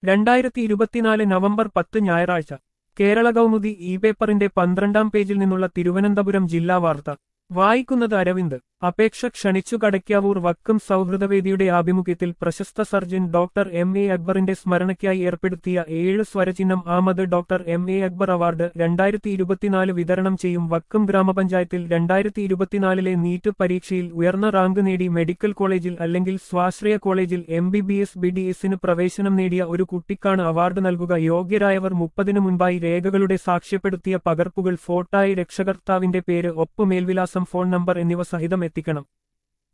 രണ്ടായിരത്തി ഇരുപത്തിനാല് നവംബർ പത്ത് ഞായറാഴ്ച കേരള കൗമുദി ഇ പേപ്പറിന്റെ പന്ത്രണ്ടാം പേജിൽ നിന്നുള്ള തിരുവനന്തപുരം ജില്ലാ വാർത്ത വായിക്കുന്നത് അരവിന്ദ് അപേക്ഷ ക്ഷണിച്ചു കടയ്ക്കാവൂർ വക്കം സൗഹൃദവേദിയുടെ ആഭിമുഖ്യത്തിൽ പ്രശസ്ത സർജൻ ഡോക്ടർ എം എ അക്ബറിന്റെ സ്മരണയ്ക്കായി ഏർപ്പെടുത്തിയ ഏഴ് സ്വരചിഹ്നം ആമത് doctor M A Akbar award രണ്ടായിരത്തി ഇരുപത്തിനാല് വിതരണം ചെയ്യും വക്കം ഗ്രാമപഞ്ചായത്തിൽ രണ്ടായിരത്തി ഇരുപത്തിനാലിലെ നീറ്റ് പരീക്ഷയിൽ ഉയർന്ന റാങ്ക് നേടി മെഡിക്കൽ കോളേജിൽ അല്ലെങ്കിൽ സ്വാശ്രയ കോളേജിൽ M B B S B D എസിന് പ്രവേശനം നേടിയ ഒരു കുട്ടിക്കാണ് അവാർഡ് നൽകുക യോഗ്യരായവർ മുപ്പതിനു മുൻപായി രേഖകളുടെ സാക്ഷ്യപ്പെടുത്തിയ പകർപ്പുകൾ ഫോട്ടായി രക്ഷകർത്താവിന്റെ പേര് ഒപ്പ് മേൽവിലാസം ഫോൺ നമ്പർ എന്നിവ സഹിതം എത്തിക്കണം